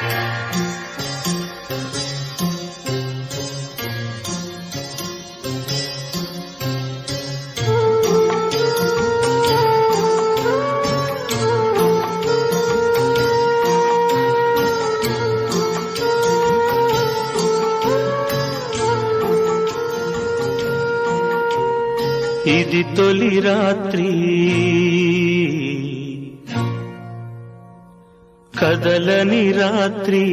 ఇది తొలి రాత్రి కదలని రాత్రి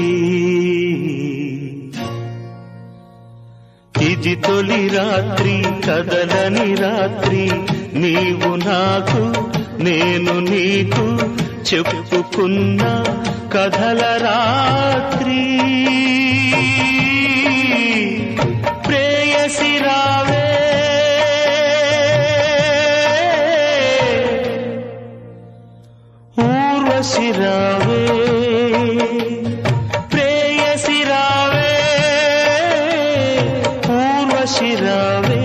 ఇది తొలి రాత్రి కదలని రాత్రి నీవు నాకు నేను నీకు చెప్పుకున్న కథల రాత్రి ప్రేయసి రావే ఊర్వశి రావే ప్రేయసి రావే ఊర్వశి రావే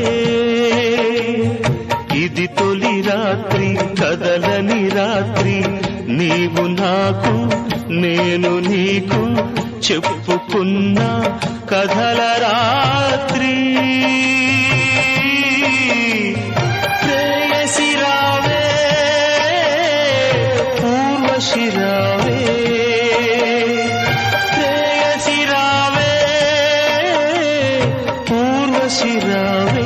ఇది తొలి రాత్రి కదలని రాత్రి నీవు నాకు నేను నీకు చెప్పుకున్న కథల రాత్రి ప్రేయసి రావే పూర్వశి రావే ప్రేయసి రావే పూర్వశి రావే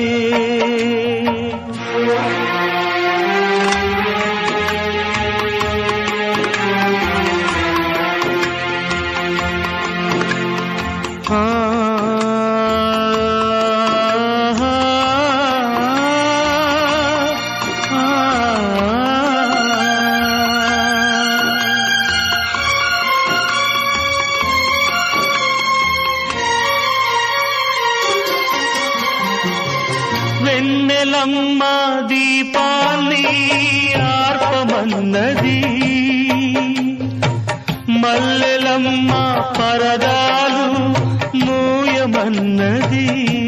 వెన్నెలమ్మ దీపాన్ని ఆర్పమన్నది మల్లెలమ్మ పరదాలు మూయమన్నది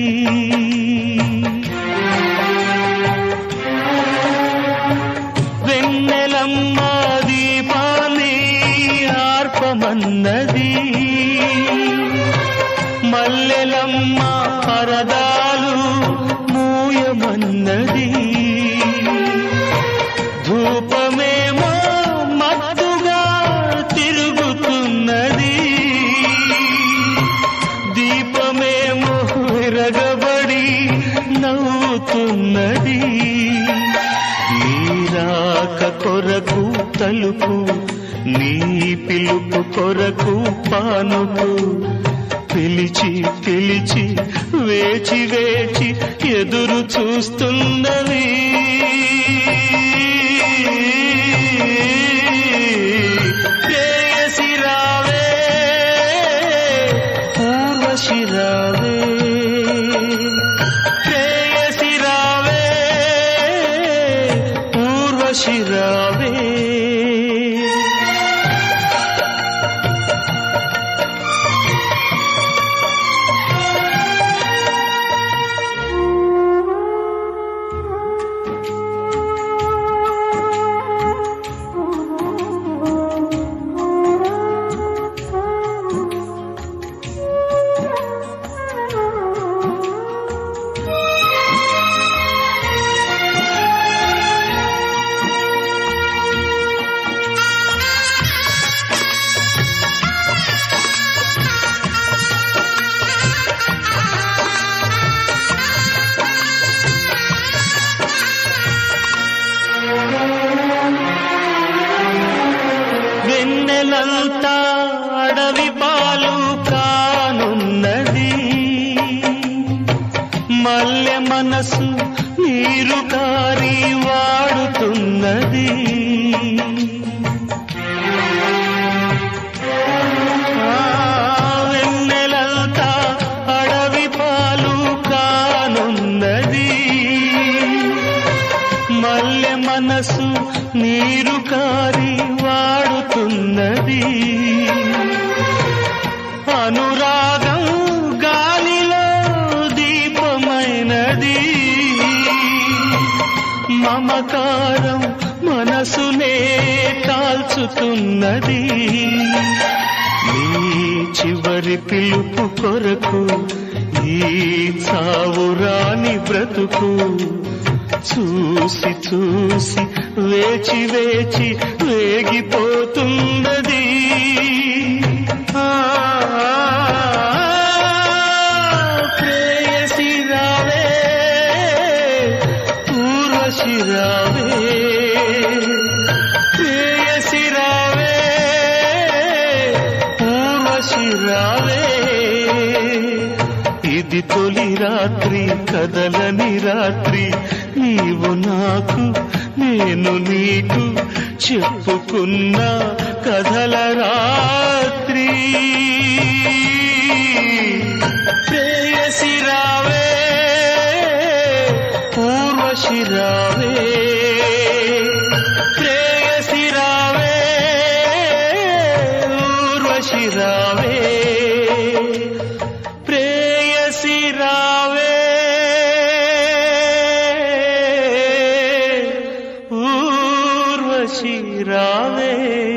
వెన్నెలమ్మ దీపాన్ని ఆర్పమన్నది మల్లెలమ్మ పరదాలు మూయమన్నది ధూపమేమో మత్తుగా తిరుగుతున్నది దీపమేమో విరగబడి నవ్వుతున్నది నీరాక కొరకు తలుపు నీ పిలుపు కొరకు పానుపు పిలిచి పిలిచి వేచి వేచి ఎదురు చూస్తున్నది ప్రేయసి రావే పూర్వశి రావే ప్రేయసి రావే పూర్వశి రావే వెన్నెలంతా అడవి పాలు కానున్నది మల్లె మనసు నీరు కారి వాడుతున్నది ఆ, వెన్నెలంతా అడవి పాలు కానున్నది మల్లె మనసు నీరు కారి వాడుతున్నది అనురాగం గాలిలో దీపమైనది మమకారం మనసునే కాల్చుతున్నది చివరి పిలుపు కొరకు ఈ చావురాని బ్రతుకు చూసి చూసి వేచి వేచి వేగిపోతున్నది ఆ, ప్రేయసి రావే ఊర్వశి రావే ప్రేయసి రావే ఊర్వశి రావే ఇది తొలి రాత్రి కదలని రాత్రి నీవు నాకు నేను నీకు చెప్పుకున్న కథల రాత్రి ప్రేయసి రావే పూర్వశి రావే ప్రేయసి రావే ఊర్వశి రావే ప్రేయసి రావే ఊర్వశి రావే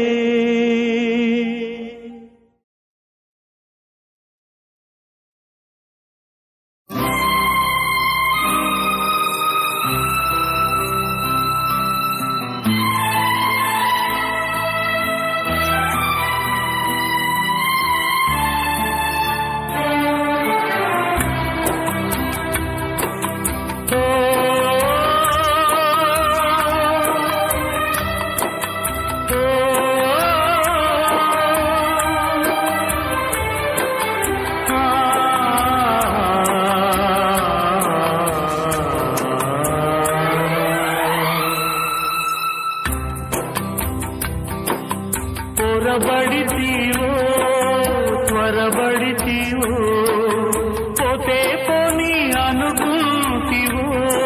పొరబడితీవో త్వరబడితీవో పోతే పోని అనుకుంటివో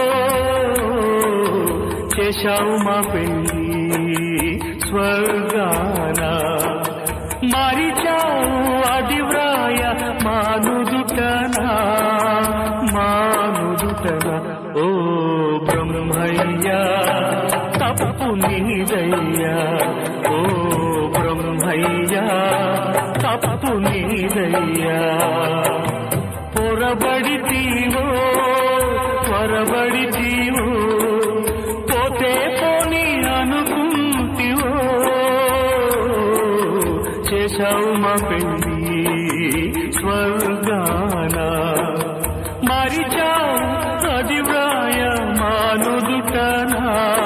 చేశావు మా పెళ్ళి స్వర్గాన మరిచావు అది వ్రాయ మానుదుటనా మానుదుటనా ఓ బ్రహ్మయ్యా తప్పు నీదయ్యా ఓ బ్రహ్మయ్యా తప్పు నీదయ్యా పొరబడితీవో త్వరబడితీవో పోతే పోని అనుకుంటివో చేశావు మా పెళ్ళి స్వర్గాన మరిచావు అది వ్రాయ మానుదుటనా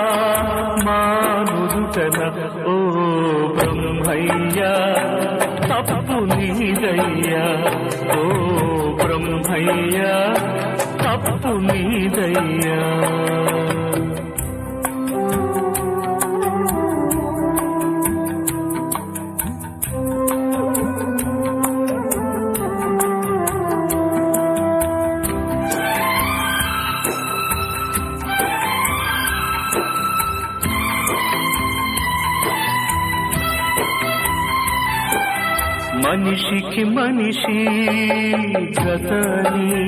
మానుదుటన ఓ బ్రహ్మయ్యా తప్పు నీదయ్యా ఓ బ్రహ్మయ్యా తప్పు నీదయ్యా మనిషికి మనిషి గతని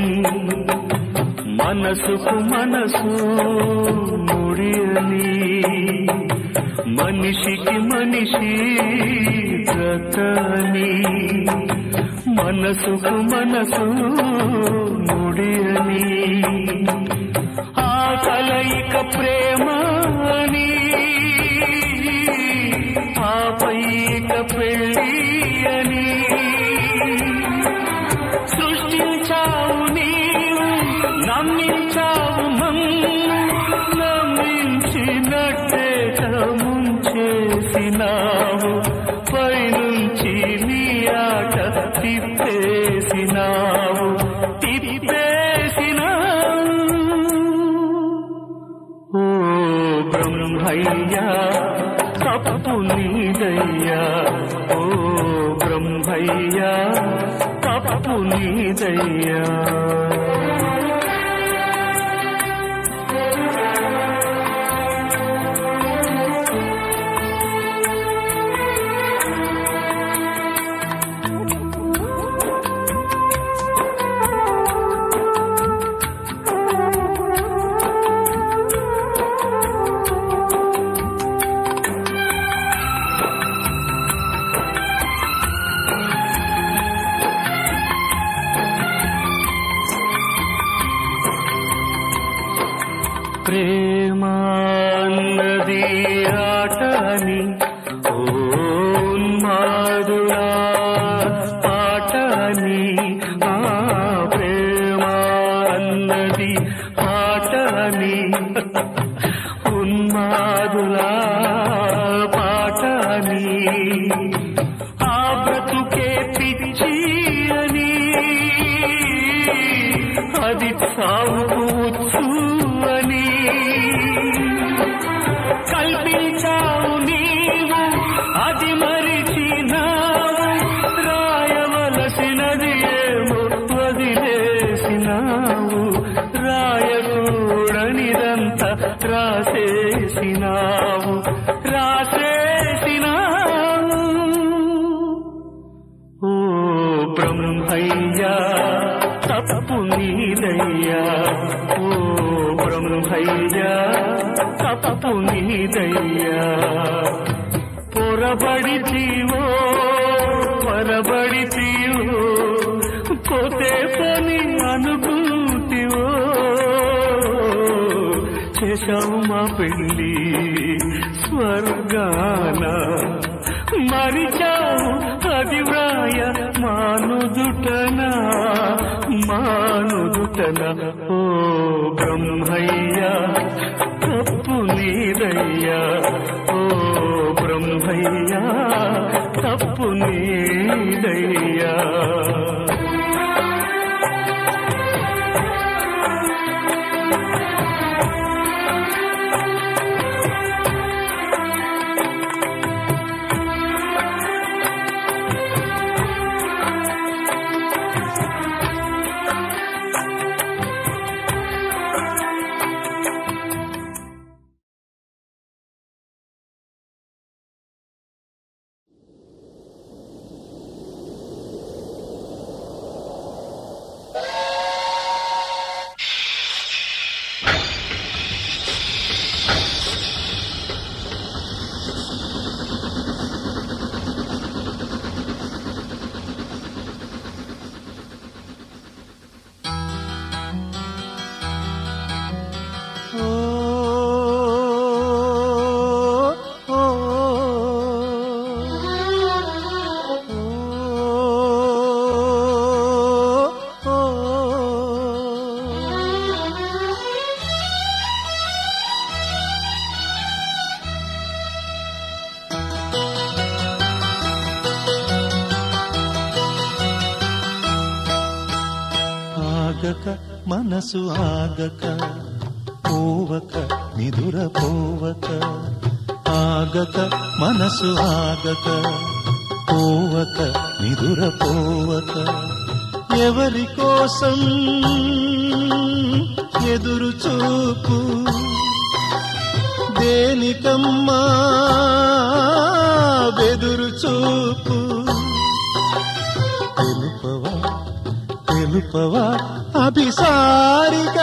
మనసుకు మనసు ముడియని మనిషికి మనిషి గతని మనసుకు మనసు ముడియని ఆ కలయిక ప్రేమ అని ఆపైక పెళ్ళి అని సృష్టించావు నీవు నమ్మించావు మమ్ము నమ్మించినట్టే ముంచేసినావు పైనుంచి నీ ఆట తిప్పేసినావు తిప్పేసినావు ఓ బ్రహ్మయ్యా తప్పు నీదయ్యా ఓ బ్రహ్మయ్యా తప్పు నీదయ్యా బ్రహ్మయ్యా తప్పు నీదయ్యా ఓ బ్రహ్మయ్యా తప్పు నీదయ్యా పొరబడితీవో పొరబడితీవో పోతే పని అనుకుంటివో చేశావు మా పెళ్ళి స్వర్గాన మరిచావు అది వ్రాయ మానుదుటన మానుదుటన ఓ బ్రహ్మయ్యా తప్పు నీదయ్యా ఓ బ్రహ్మయ్యా తప్పు నీదయ్యా ఆగక మనసు ఆగక పోవక నిదుర పోవక ఆగక మనసు ఆగక పోవక నిదుర పోవక ఎవరి కోసం ఎదురు చూపు దేనికమ్మా బెదురు చూపు తెలుపవా తెలుపవా అభిసారిక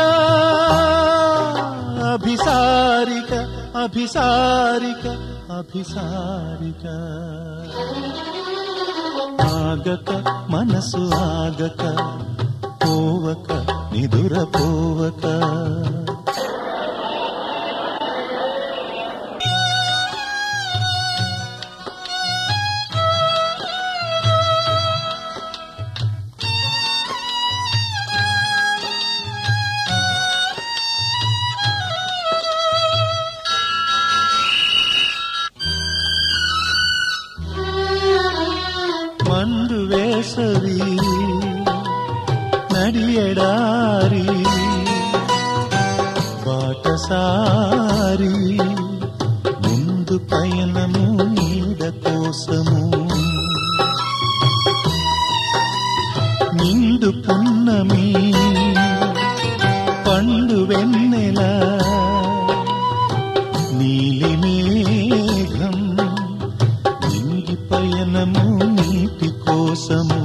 అభిసారిక అభిసారిక అభిసారిక ఆగక మనసు ఆగక పోవక నిదుర పోవక మండు వేసవి నడియడారి బాటసారి ముందు పయనము నీడ కోసము నిండు పున్నమి పండు వెన్నెల నీలి మేఘం నింగి పయనము నీటి కోసము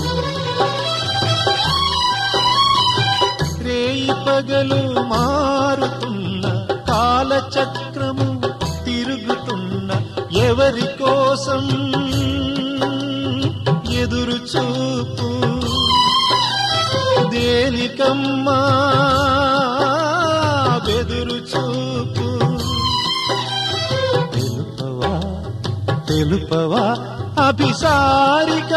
రేయి పగలు మారుతున్న కాలచక్రము తిరుగుతున్న ఎవరి కోసం ఎదురు చూపు దేనికమ్మా బెదురు చూపు తెలుపవా తెలుపవా అభిసారిక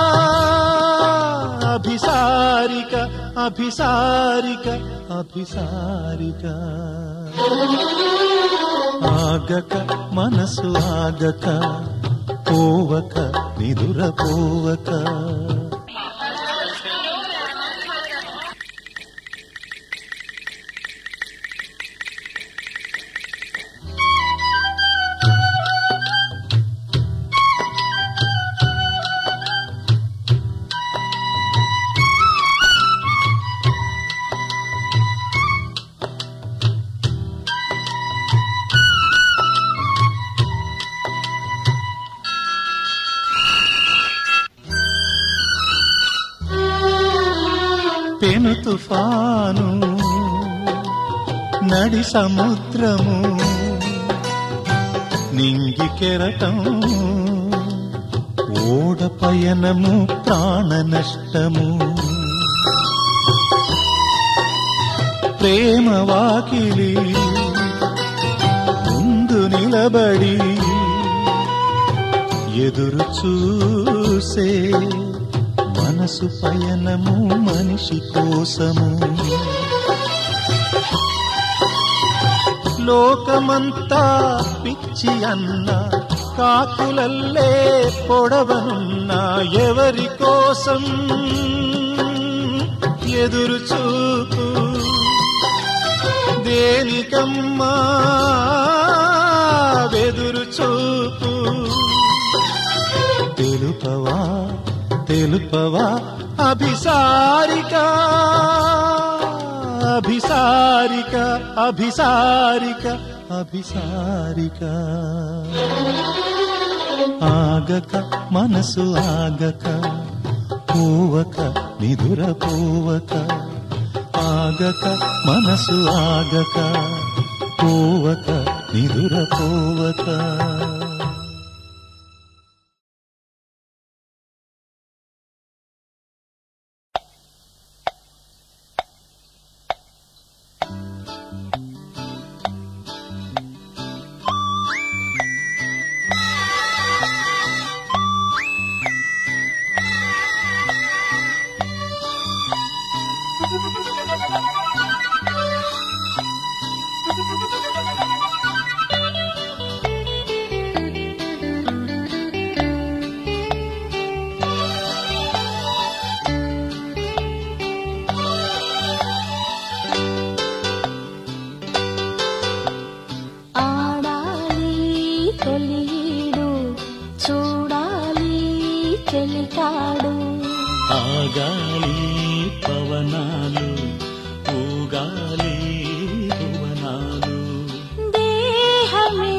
అభిసారిక అభిసారిక అభిసారిక ఆగక మనసు ఆగక పోవక నిదుర పోవక పెను తుఫాను నడి సముద్రము నింగి కెరటం ఓడ పయనము ప్రాణ నష్టము ప్రేమ వాకిలి ముందు నిలబడి ఎదురు చూసే మనసు పయనము మనిషి కోసము లోకమంతా పిచ్చి అన్న కాకులల్లే పొడవనున్న ఎవరి కోసం ఎదురు చూపు దేనికమ్మా వెదురు చూపు తెలుపవా తెలుపవా అభిసారిక అభిసారిక అభిసారిక అభిసారిక ఆగక మనసు ఆగక పోవక నిదుర పోవక ఆగక మనసు ఆగక పోవక నిదుర పోవక ఆడాలి తొలిడు చూడాలి చెలికాడు ఆగాలి పవనాలు ఊగాలి భువనాలు దేహమే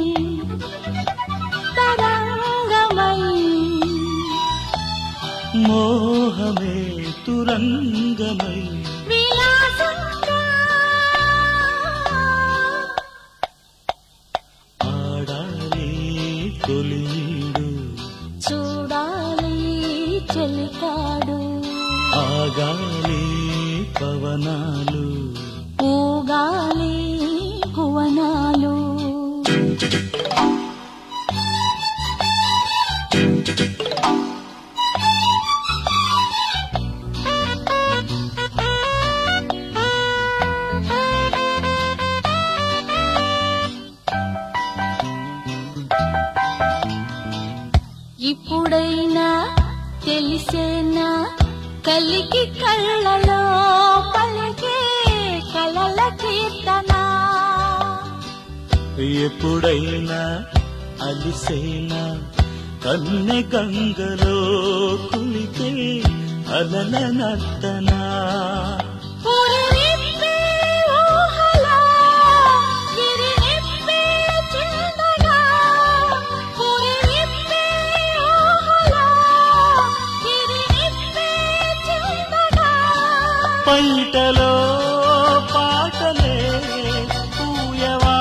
తరంగమై మోహమే తురంగమై విలాసంగా ఆడాలి తొలిడు చూడాలి చెలికాడు ఆగాలి పవనాలు ఊగాలి భువనాలు ఇప్పుడైనా తెలిసేనా కలికి కళ్ళలో పలికే కలల కీర్తన ఎప్పుడైనా అలిసేనా కన్నె గంగలో కులికే అలల నర్తనా ఊరి నిప్పే ఊహలో, గిరి నిప్పే చిన్నగా. ఊరి నిప్పే ఊహలో, గిరి నిప్పే చిన్నగా. పంటలో పాటలే పూయవా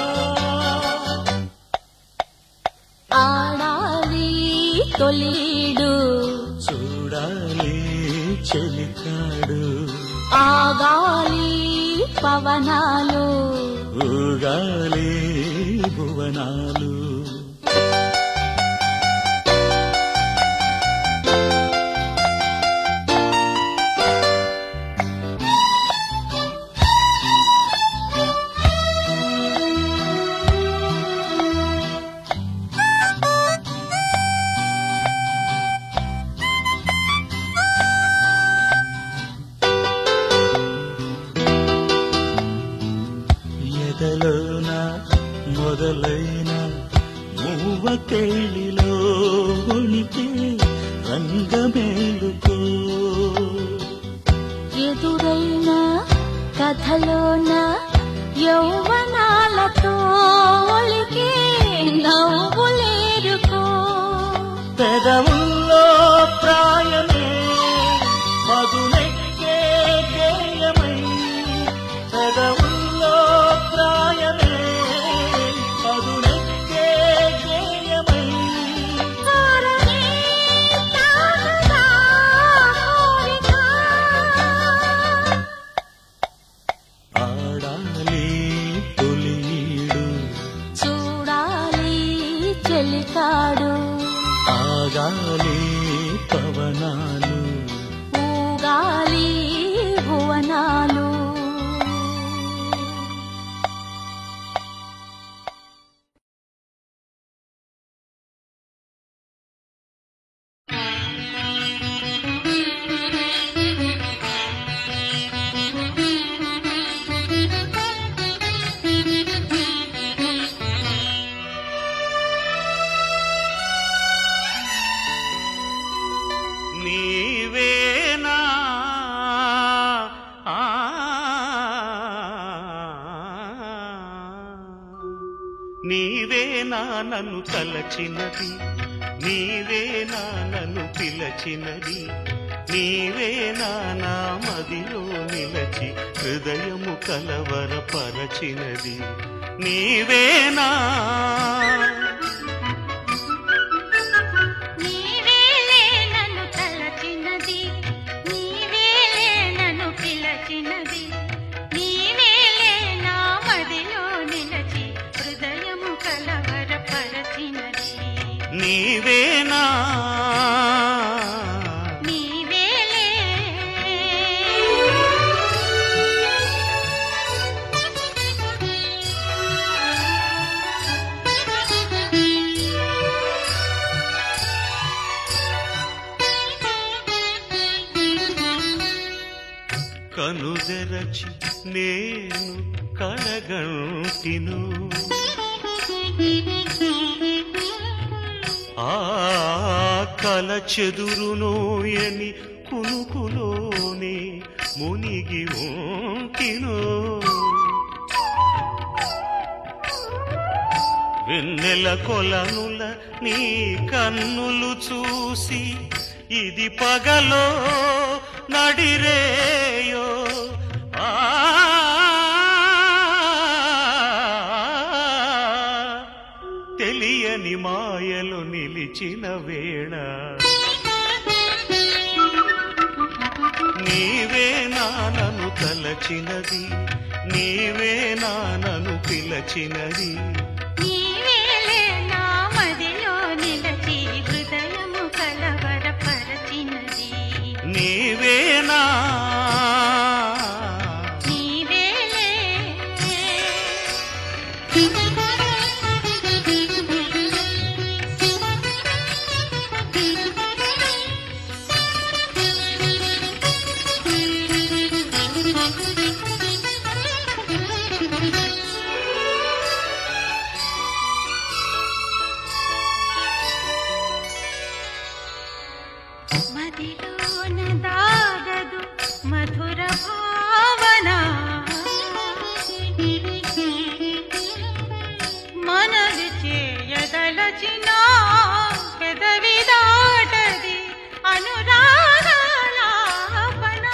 ఆడాలి తొలిడు చూడాలి చెలికాడు ఆగాలి పవనాలు ఊగాలి భువనాలు ఎదలోన మొదలైన మూవ కేళిలో ఉనికి రంగమేలుకో ఎదురైన కథలోన యౌవనాలతో ఒలికే నవ్వులేరుకో పెదవుల్లో ప్రాయమే మధునెక్కే భువనాలు ఊగాలి భువనాలు నీవేనా ఆ, నీవేనా నన్ను తలచినది నీవేనా నన్ను పిలచినది నీవేనా నా మదిలో నిలచి హృదయము కలవరపరచినది నీవేనా నీవేలే నన్ను తలచినది నీవేలే నన్ను పిలచినది నీవేలే నా మదిలో నిలచి హృదయము కలవరపరచినది నీవేనా నీవేలే కనుదెరచి నేను కడగంటిను ఆ కల చెదురునోయని కునుకులోనే మునిగి ఉంటిను వెన్నెల కొలనుల నీ కన్నులు చూసి ఇది పగలో నడిరేయో ఆ తెలియని మాయలు నిలిచిన వేళ నీవే నానను తలచినది నీవే నానను పిలచినది నీవేలే నా మదిలో నిలచి హృదయము కలవరపరచినది నీవేనా నీవేలే మదిలోన దాగదు మధుర భావన మనది చేయదలచిన పెదవి దాటది అనురాగాలాపన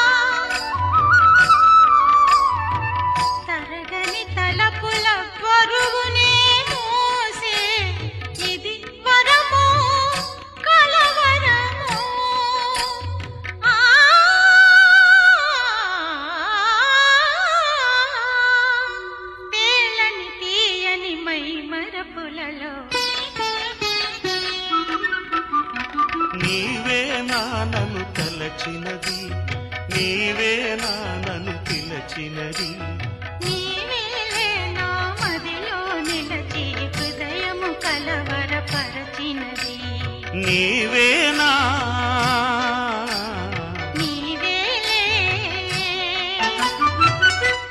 తరగని తలపుల బరువునే మోసే ఇది వరము కలవరము ఆ తేలని తీయని మై మరపులలో నీవే నానను తలచినది నీవే నానను పిలచినది నీవేలే నా మదిలో నిలచి హృదయము కలవరపరచినది నీవేనా నీవేలే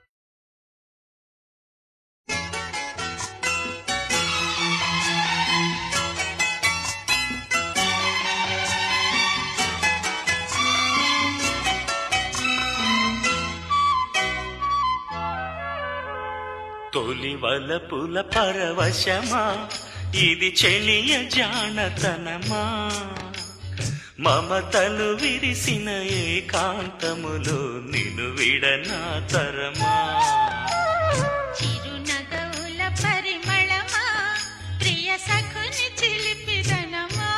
తొలి వలపుల పరవశమా ఇది చెలియ జానతనమా మమతలు విరిసిన ఏకాంతములో నిను విడనా తరమా చిరునగవుల పరిమళమా ప్రియ సఖుని చిలిపిదనమా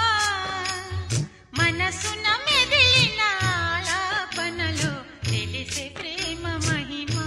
మనసున మెదిలిన ఆలాపనలో తెలిసే ప్రేమ మహిమా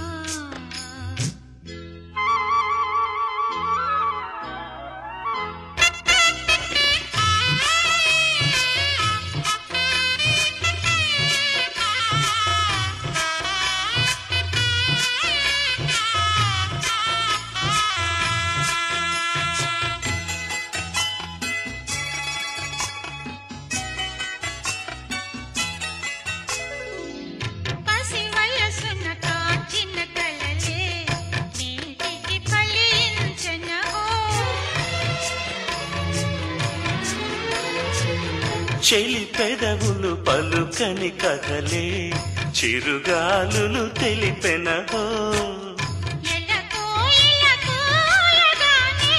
చెలి పెదవులు పలుకని కథలే చిరుగాలులు తెలిపెనహో ఎలకు ఇలకు ఎగానే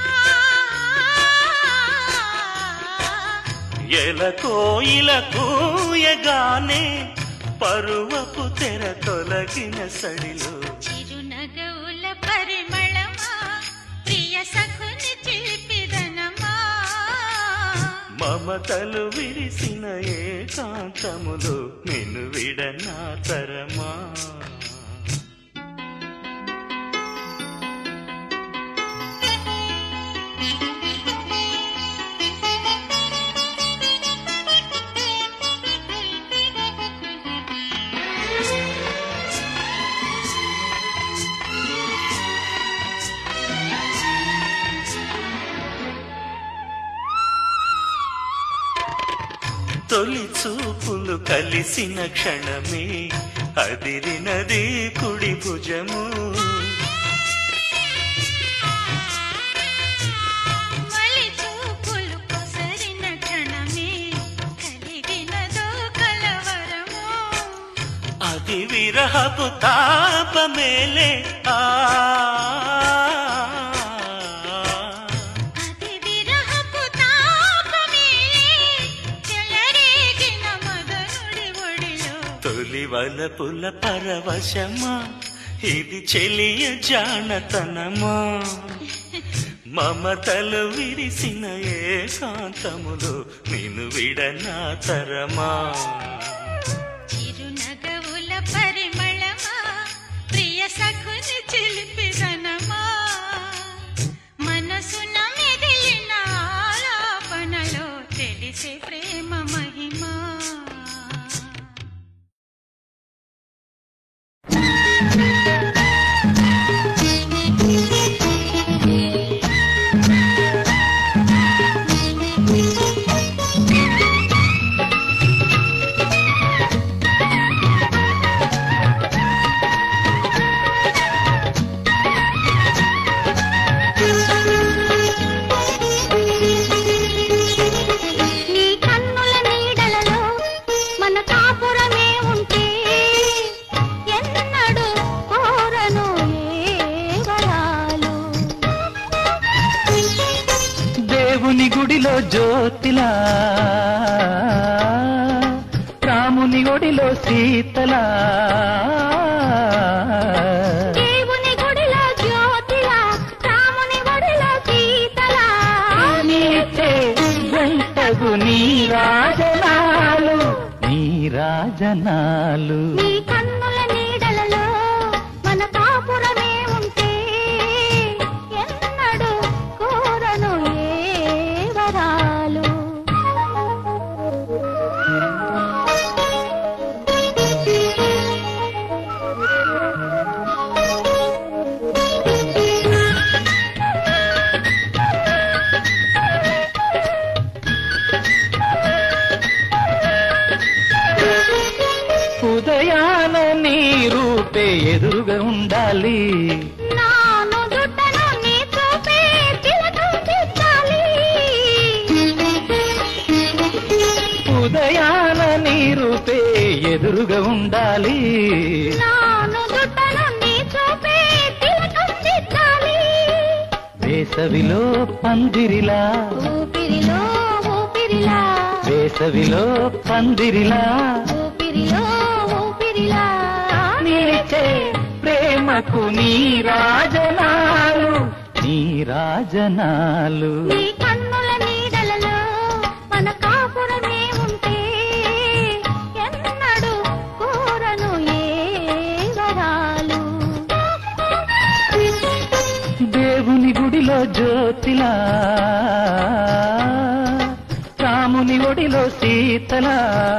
ఎల కోయిల కూయగానే పరువపు తెర తొలగిన సడిలో చిరునగవుల పరిమళమా ప్రియ సఖుని చిలిపిదనమా మమతలు విరిసిన ఏకాంతములో నిన్ను విడనా తరమా తొలి చూపులు కలిసిన క్షణమే అదిరినది కుడి భుజము మలి చూపులు కొసరిన క్షణమే కలిగినదో కలవరము అది విరహపు తాపమేలే ఆ అది విరహపు తాపమే చెలరేగిన మదనుడి ఒడిలో తొలి వలపుల పరవశమా ఇది చెలియ జానతనమా మమతలు విరిసిన ఏకాంతములో నిన్ను విడనా తరమా చిరునగవుల పరిమళమా ప్రియ సఖుని చిలిపిదనమా మనసున మెదిలిన ఆలాపనలో తెలిసే ప్రేమ మహిమా నీ కన్నుల నీడలలో మన కాపురమే ఉంటే ఎన్నడు కోరను ఏ వరాలు దేవుని గుడిలో జ్యోతిలా రాముని ఒడిలో సీతలా దేవుని గుడిలో జ్యోతిలా రాముని ఒడిలో సీతలా నీచే వెంటగు నీ రాజనాలు నీ రాజనాలు నీ కన్నుల నీడలలో మన కాపురమే ఉంటే ఎన్నడు కోరను ఏ వరాలు ఉదయాన నీ రూపే ఎదురుగా ఉండాలి నాను దుడ్డను నీ చూపే తిలకం దిద్దాలి. ఉదయాన నీ రూపే ఎదురుగా ఉండాలి నాను దుడ్డను నీ చూపే తిలకం దిద్దాలి. వేసవిలో పందిరిలా ఊపిరిలో ఊపిరిలా వేసవిలో పందిరిలా ఊపిరిలో ఊపిరిలా నిలిచే ప్రేమకు నీ రాజనాలు నీ రాజనాలు నీ కన్నుల నీడలలో మన కాపురమే ఉంటే ఎన్నడు కోరను ఏ వరాలు దేవుని గుడిలో జ్యోతిలా రాముని ఒడిలో సీతలా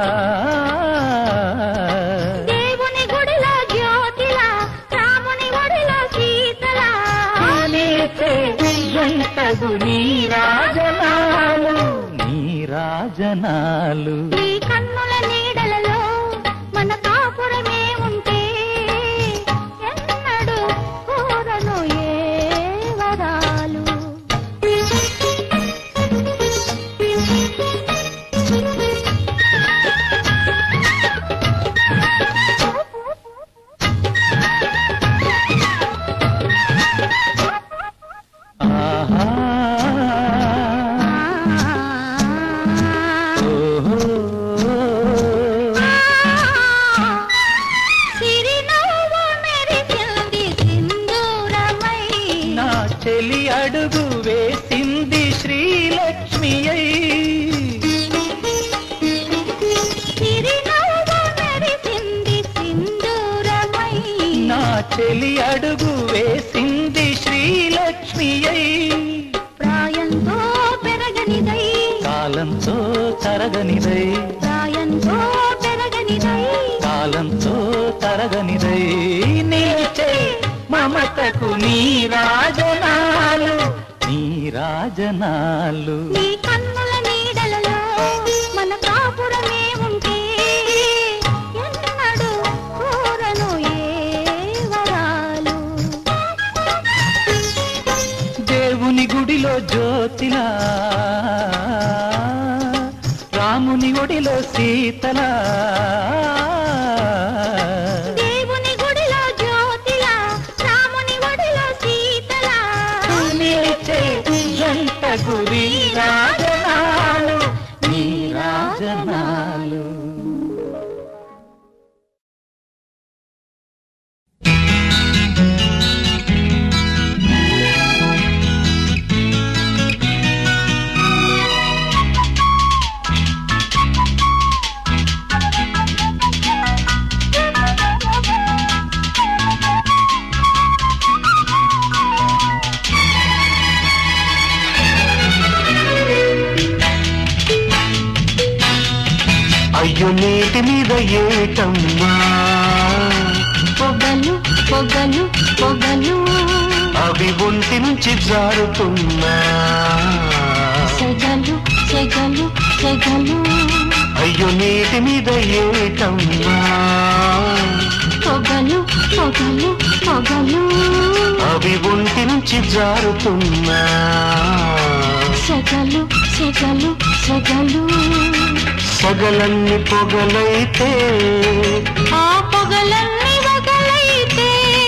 దేవుని గుడిలో జ్యోతిలా రాముని ఒడిలో సీతలా నీచే వెంటగు నీ రాజనాలు నీ రాజనాలు నీ కన్నుల నీడలలో మన కాపురమే ఉంటే ఎన్నడు కోరను ఏ వరాలు చెలి అడుగు వేసింది శ్రీలక్ష్మి అయి ప్రాయంతో పెరగనిదై కాలంతో తరగనిదై ప్రాయంతో పెరగనిదై కాలంతో తరగనిదై నిలిచే మమతకు నీ రాజనాలు నీ రాజనాలు నీ కన్నుల నీడలలో మన కాపురమే ఉంటే ఎన్నడు కోరను ఏ వరాలు దేవుని గుడిలో జ్యోతిలా రాముని ఒడిలో సీతలా దేవుని గుడిలో జ్యోతిలా రాముని ఒడిలో సీతలా నిలిచే జంట గురి రాజనాలు నీ రాజనాలు అయ్యో నీటి మీద ఏటమ్మా పొగలు పొగలు పొగలు అవి ఒంటి నుంచి జారుతున్నా సెగలు సెగలు సెగలు అయ్యో నీటి మీద ఏటమ్మా పొగలు పొగలు పొగలు అవి ఒంటి నుంచి జారుతున్నా సెగలు సెగలు సెగలు సగలన్ని పొగలైతే ఆ పొగలన్నీ వగలైతే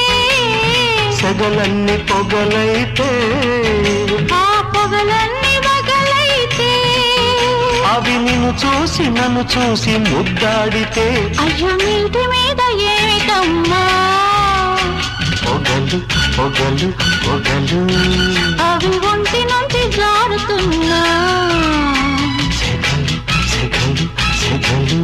సగలన్ని పొగలైతే ఆ పొగలన్నీ వగలైతే అవి నిన్ను చూసి నన్ను చూసి ముద్దాడితే అయ్యో నీటి మీద ఏటమ్మా పొగలు పొగలు పొగలు అవి ఒంటి నుంచి జారుతున్నా సెగలు సెగలు సెగలు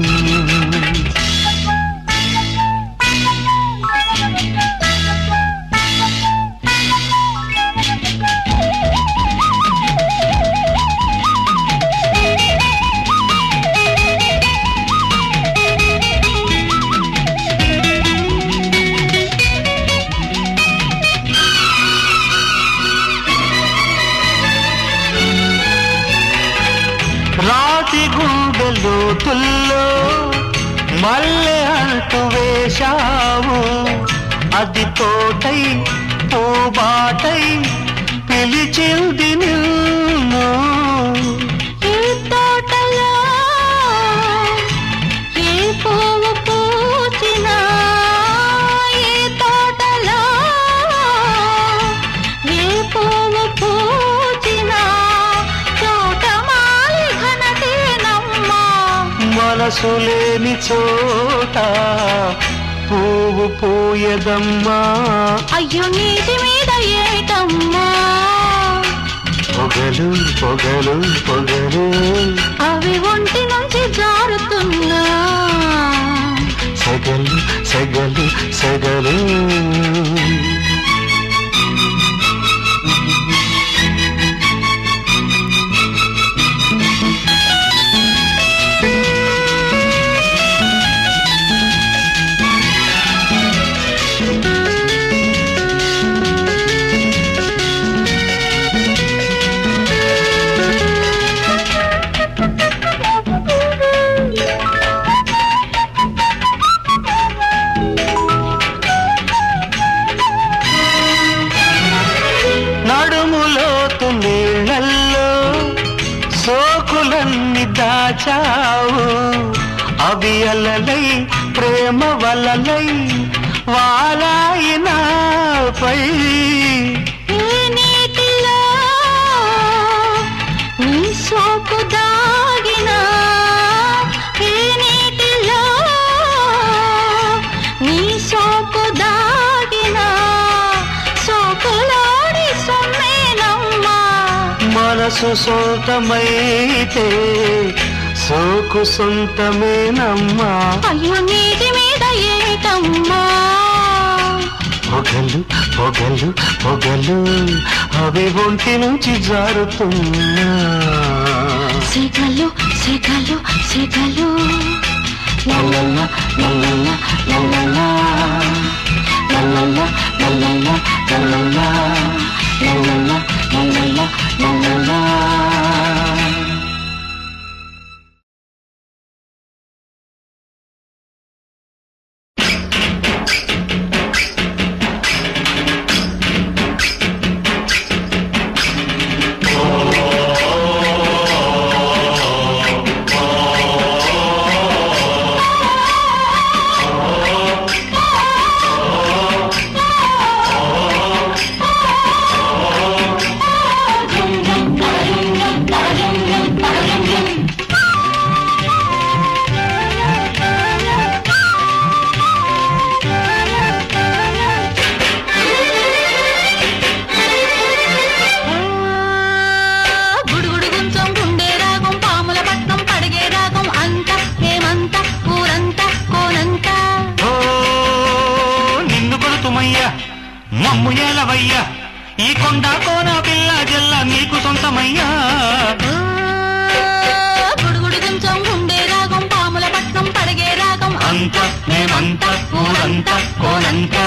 రాతి గుండెలో తుల్లో మల్లె అంటూ వేశావు అది తోటై పోబాటై పిలిచింది నిన్ను ఈ తోటలో ఏ పువ్వు పూచినా ఈ తోటలో ఏ పువ్వు పూచినా తోటమాలి ఘనతేనమ్మా మనసు లేని చోట పువ్వు పోయదమ్మా అయ్యో నీటి మీద ఏటమ్మా పొగలు పొగలు పొగలు అవి ఒంటి నుంచి జారుతున్నా సగలు సగలు సగలు నడుములోతు నీళ్ళల్లో సోకులన్నీ దాచావు అవి అలలై ప్రేమ వలలై వాలాయి నాపై ఈ నీటిలో నీ సోపు దాగిన ఈ నీటిలో నీ సోపు దాగిన సోకులాడి సొమ్మేనమ్మా మనసు సొంతమైతే సోకు సొంతమేనమ్మా అయ్యో నీటి మీద ఏటమ్మా పొగలు పొగలు పొగలు అవి ఒంటి నుంచి జారుతున్నా సెగలు సెగలు సెగలు లల్లల్ల, లల్లల్ల, లల్లల్ల. లల్లల్ల, లల్లల్ల, లల్లల్ల. లల్లల్ల, లల్లల్ల, లల్లల్ల. గుడుగుడు గుంచం గుండె రాగం పాముల పట్నం పడిగే రాగం అంత హేమంత ఊరంతా కోనంతా ఓ నిన్ను కొడుతుమయ్యా మమ్ము ఏలవయ్యా ఈ కొండ కోన పిల్ల జల్ల నీకు సొంతమయ్యా గుడుగుడు గుంచం గుండె రాగం పాముల పట్నం పడిగే రాగం అంత మేమంత ఊరంతా కోనంతా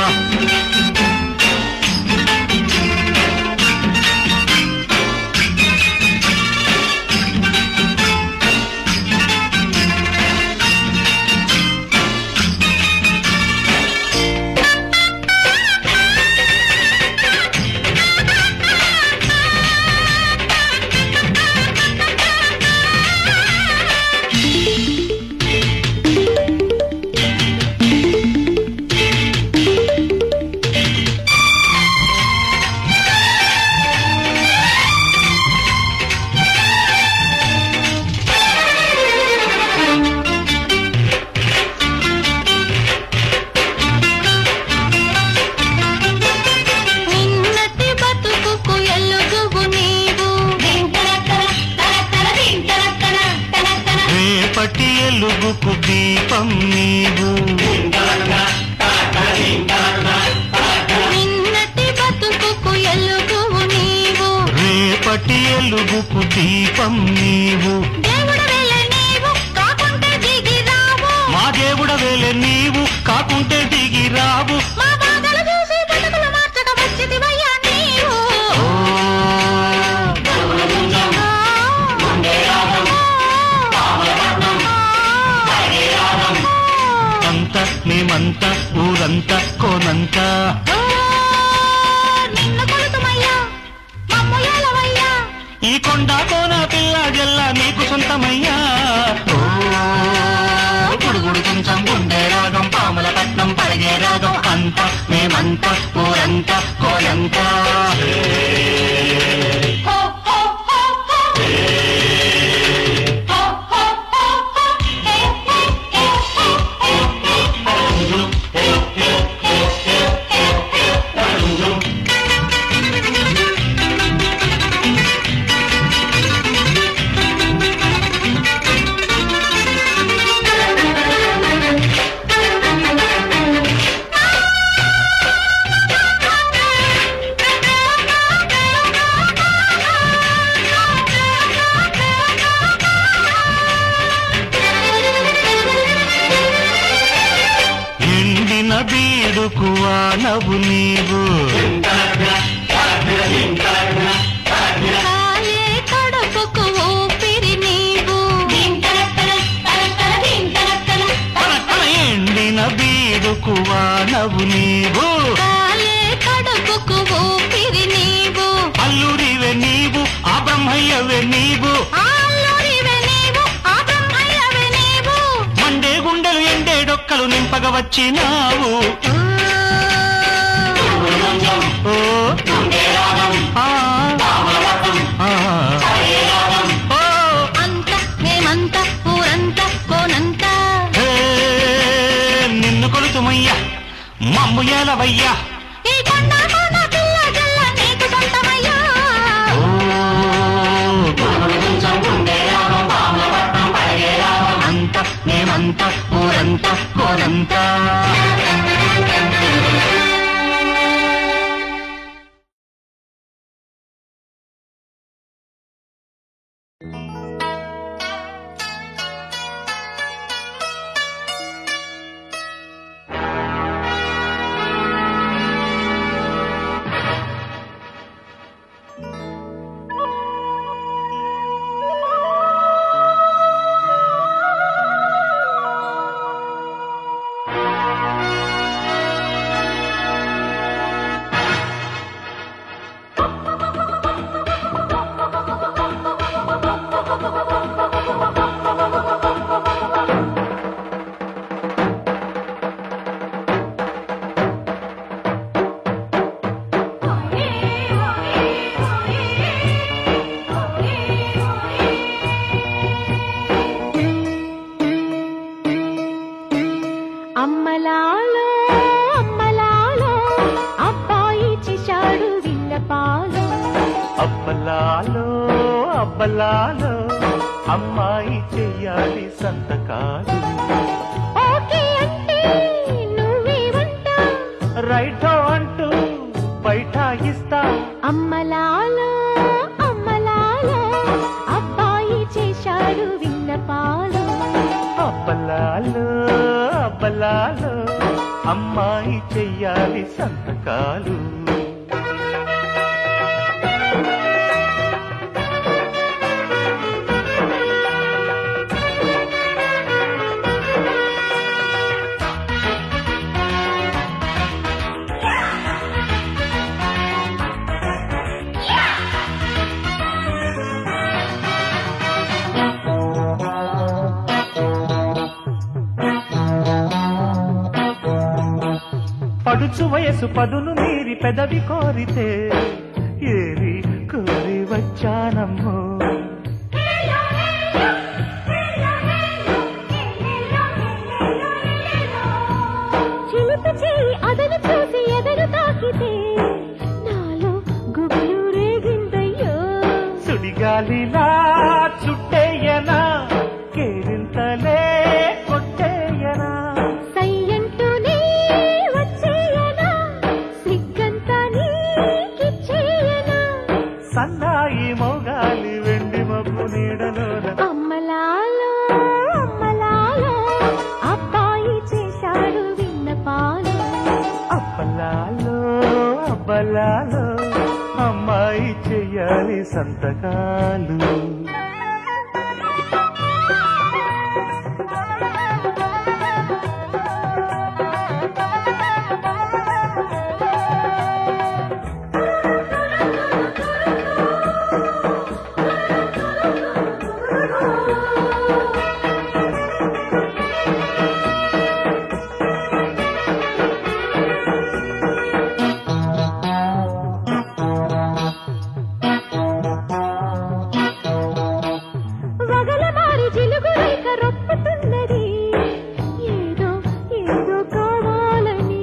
నిన్నటి బతుకుకు ఎల్లుగువు నీవు రేపటి ఎలుగుకు దీపం నీవు నిన్నటి బతుకుకు ఎల్లుగువు నీవు రేపటి ఎలుగుకు దీపం నీవు దేవుడు వెళ్ళ నీవు కాకుంటే దిగి రావు మా దేవుడ వేలే నీవు కాకుంటే దిగి రావు మా బాధలు చూసి బతుకులు మార్చక వచ్చిదివయ్యా నీవు అంత మేమంతా ఊరంతా కోనంతా ఓ, నిన్ను కొలుతుమయ్యా మమ్ము ఏలవయ్యా ఈ కొండ కోన పిల్ల జల్ల నీకు సొంతమయ్యా ఓ, గుడుగుడు కొంచెం గుండె రాగం పాముల పట్నం పడిగే రాగం అంత మేమంతా ఊరంతా కోనంతా హో, హో, హో, హో. హో, హో, హో, హో. హే, హే, హే, హే, హే. ఎండిన బీడుకు వానవు నీవు కాలే కడుపుకు ఊపిరి నీవు తన తన ఎండిన బీడుకు వానవు నీవు కాలే కడుపుకు ఊపిరి నీవు అల్లుడివే నీవు ఆ బ్రహ్మయ్యవే నీవు ఆల్లూరివే నీవు ఆ బ్రహ్మయ్యవే నీవు మండే గుండెలు ఎండే డొక్కలు నింపగ వచ్చినావు ఓ ఆ, ఆ. ఓ, అంత మేమంతా ఊరంతా కోనంతా హే, నిన్ను కొలుతుమయ్యా మమ్ము ఏలవయ్యా ఈ కొండ కోన పిల్ల జల్ల నీకు సొంతమయ్యా అంత మేమంతా ఊరంతా కోరంతా అబ్బలాలో అమ్మాయి చెయ్యాలి సంతకాలు ఓకే అంటే నువ్వే వంట రైటో అంటూ బైఠాయిస్తా అమ్మలాలో అమ్మలాలో అబ్బాయి చేశాడు విన్నపాలు అబ్బలాలో అబ్బలాలో అమ్మాయి చెయ్యాలి సంతకాలు పడుచు వయసు పదును మీరి పెదవి కోరితే ఏరి కోరి వచ్చానమ్మో చిలుపు చేయి అదను చూసి ఎదరు తాకితే నాలో గుబులు రేగిందయ్యో సుడిగాలిలా చుట్టేయనా కేరింతలే కొట్టేయనా సయ్యంటూనే వచ్చేయనా సిగ్గంతా నీకిచ్చేయనా సన్నాయి మోగాలి వెండి మబ్బు నీడలోన అమ్మలాలో అమ్మలాలో అబ్బాయి చేశాడు విన్నపాలు అబ్బలాలో అబ్బలాలో అమ్మాయి చెయ్యాలి సంతకాలు వగల మారి జిలుగు రేఖ రొప్పుతున్నది ఏదో ఏదో కావాలని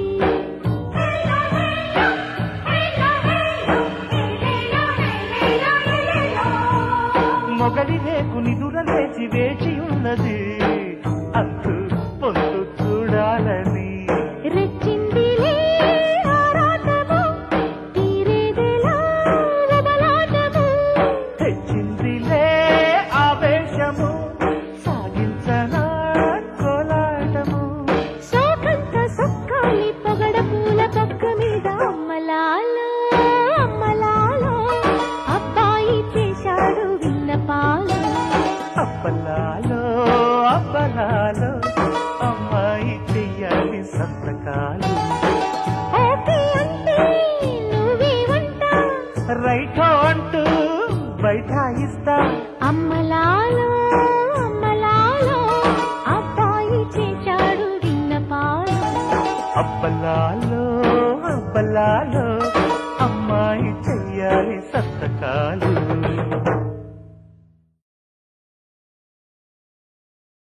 మొగలి రేకు నిదుర లేచి వేచి ఉన్నది అంతు పొందు చూడాలని రెచ్చిందిలే ఆరాటము తీరేదెలా వదలాటము తెచ్చిందిలే ఆవేశము సాగించనా కోలాటము శోకంత సొక్కాలి పొగడ పూల పక్క మీద అమ్మలాలో అమ్మలాలో అబ్బాయి చేశాడు విన్నపాలు అప్పలాలో అప్పలాలో అమ్మాయి చెయ్యాలి సంతకాలు ఓకే అంటే నువ్వే వంట రైటో అంటూ బయట